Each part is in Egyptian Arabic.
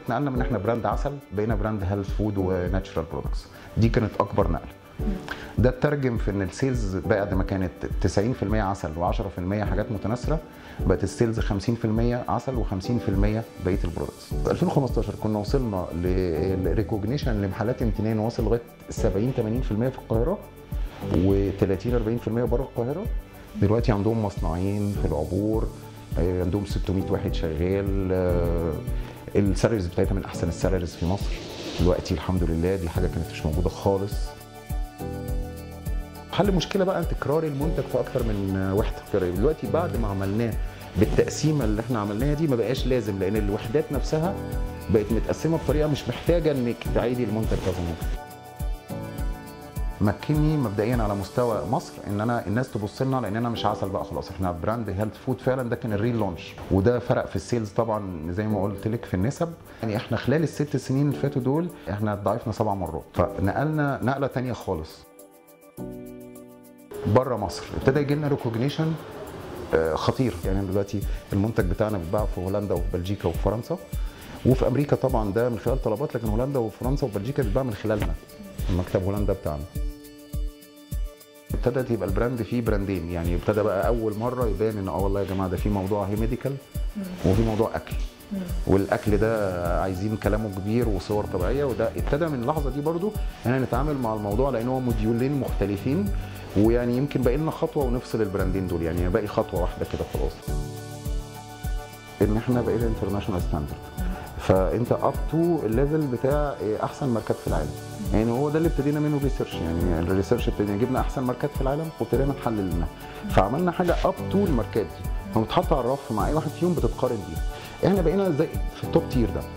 اتنقلنا من احنا براند عسل بقينا براند هيلث فود وناتشرال برودكتس دي كانت اكبر نقله ده اترجم في ان السيلز بعد ما كانت 90% عسل و10% حاجات متناثره بقت السيلز 50% عسل و50% بقيه البرودكتس 2015 كنا وصلنا لريكوجنيشن لمحلات امتنان واصل لغايه 70 80% في القاهره و30 40% بره القاهره دلوقتي عندهم مصنعين في العبور آه، عندهم 600 واحد شغال آه، السالاريز بتاعتها من احسن السالاريز في مصر دلوقتي الحمد لله دي حاجه كانت مش موجوده خالص حل مشكله بقى تكرار المنتج في اكتر من وحده دلوقتي بعد ما عملناه بالتقسيمه اللي احنا عملناها دي ما بقاش لازم لان الوحدات نفسها بقت متقسمه بطريقه مش محتاجه انك تعيدي المنتج كذا مره مكني مبدئيا على مستوى مصر ان انا الناس تبص لنا لان انا مش عسل بقى خلاص احنا براند هيلث فود فعلا ده كان الريل لونش وده فرق في السيلز طبعا زي ما قلت لك في النسب يعني احنا خلال الست سنين اللي فاتوا دول احنا ضعفنا سبع مرات فنقلنا نقله تانية خالص بره مصر ابتدى يجي لنا ريكوجنيشن خطير يعني دلوقتي المنتج بتاعنا بيتباع في هولندا وفي بلجيكا وفي فرنسا وفي امريكا طبعا ده من خلال طلبات لكن هولندا وفرنسا وبلجيكا بيتباع من خلالنا مكتب هولندا بتاعنا ابتدت يبقى البراند فيه براندين يعني ابتدى بقى اول مره يبان ان اه والله يا جماعه ده في موضوع هي ميديكال وفي موضوع اكل والاكل ده عايزين كلامه كبير وصور طبيعيه وده ابتدى من اللحظه دي برضو ان احنا نتعامل مع الموضوع لان هو موديولين مختلفين ويعني يمكن باقي لنا خطوه ونفصل البراندين دول يعني باقي خطوه واحده كده خلاص ان احنا بقينا انترناشونال ستاندرد فانت اب تو الليفل بتاع احسن ماركات في العالم يعني هو ده اللي ابتدينا منه ريسيرش يعني الريسيرش ابتدينا جبنا احسن ماركات في العالم وابتدينا نحلل منها فعملنا حاجه اب تو الماركات دي فبتحط على الرف مع اي واحد فيهم بتتقارن بيه احنا بقينا زي في التوب تير ده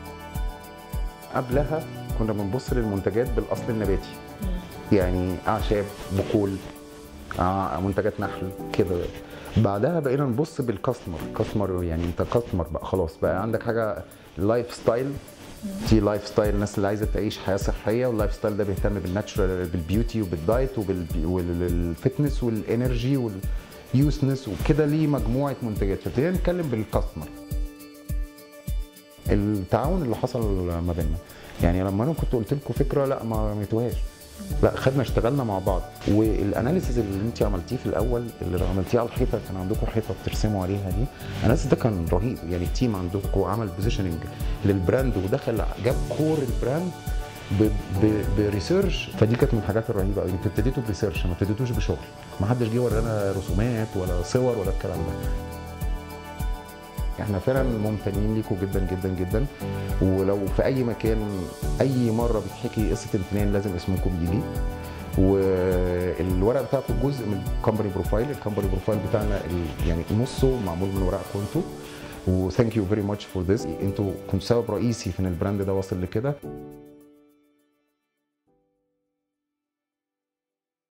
قبلها كنا بنبص للمنتجات بالاصل النباتي يعني اعشاب بقول آه، منتجات نحل كده بعدها بقينا نبص بالكاستمر كاستمر يعني انت كاستمر بقى خلاص بقى عندك حاجه لايف ستايل في لايف ستايل الناس اللي عايزه تعيش حياه صحيه واللايف ستايل ده بيهتم بالناتشرال بالبيوتي وبالدايت وبالفتنس والانرجي واليوسنس وكده ليه مجموعه منتجات فابتدينا نتكلم بالكاستمر التعاون اللي حصل ما بيننا يعني لما انا كنت قلت لكم فكره لا ما رميتوهاش لا خدنا اشتغلنا مع بعض والاناليسيز اللي انت عملتيه في الاول اللي عملتيه على الحيطه كان عندكم حيطه بترسموا عليها دي الاناليسيز ده كان رهيب يعني التيم عندكم عمل بوزيشننج للبراند ودخل جاب كور البراند ب- ب- بريسيرش فدي كانت من الحاجات الرهيبه قوي انتوا ابتديتوا بريسيرش ما ابتديتوش بشغل ما حدش جه ورانا رسومات ولا صور ولا الكلام ده احنا فعلا ممتنين ليكم جدا جدا جدا ولو في اي مكان اي مره بتحكي قصه امتنان لازم اسمكم يجي والورق بتاعكم جزء من الكومباني بروفايل الكومباني بروفايل بتاعنا ال- يعني نصه معمول من ورقكم انتوا وثانك يو فيري ماتش فور ذس انتوا كنتوا سبب رئيسي في ان البراند ده واصل لكده